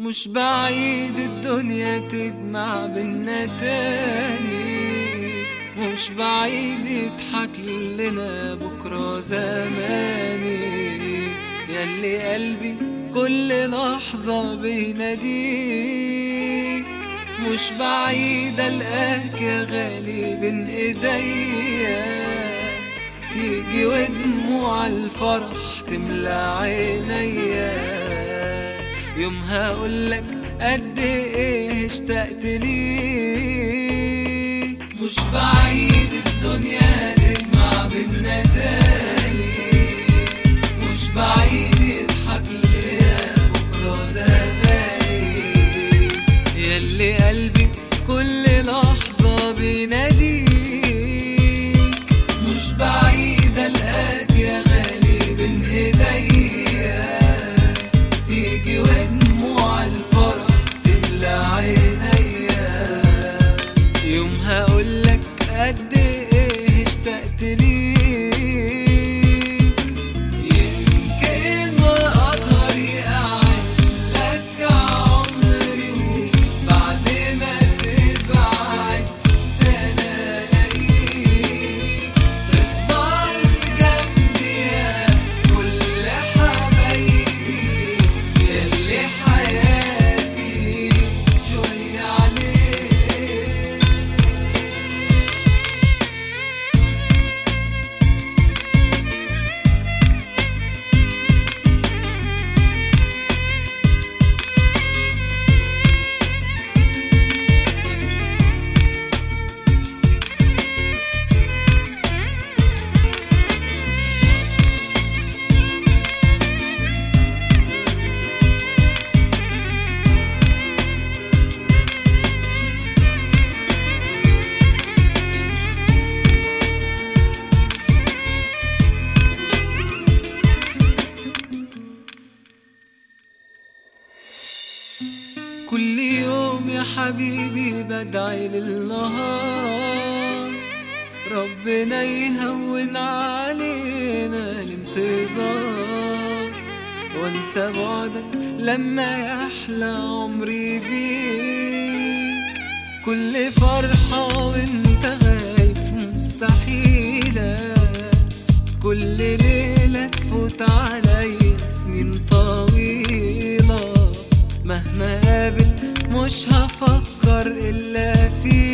مش بعيد الدنيا تجمع بينا تاني مش بعيد يضحك لنا بكرة زماني ياللي قلبي كل لحظة بيناديك مش بعيد ألقاك يا غالي بين إيديا تيجي ودموع الفرح تملى عينيا يومها اقولك قد ايه اشتقت ليك مش بعيد الدنيا تجمع بينا تاني مش بعيد يضحك ليا بكرة زماني ياللي قلبي كل لحظة بيناديك مش بعيد ألقاك يا غالي بين ايديا تيجي ودموع الفرح تملى عينيا يومها اقولك قد ايه اشتقت ليك يمكن ما اقدر اعيش لك عمري بعد ما تبعد انا الاقيك تفضل جنبي يا كل حبايبي ياللي حياتي شوية عليك كل يوم يا حبيبي بدعي للنهار ربنا يهون علينا الانتظار وانسى بعدك لما يحلى عمري بيك كل فرحة وانت غايب مستحيلة كل ليلة تفوت عليا سنين طويلة مهما قابل مش هفكر إلا فيك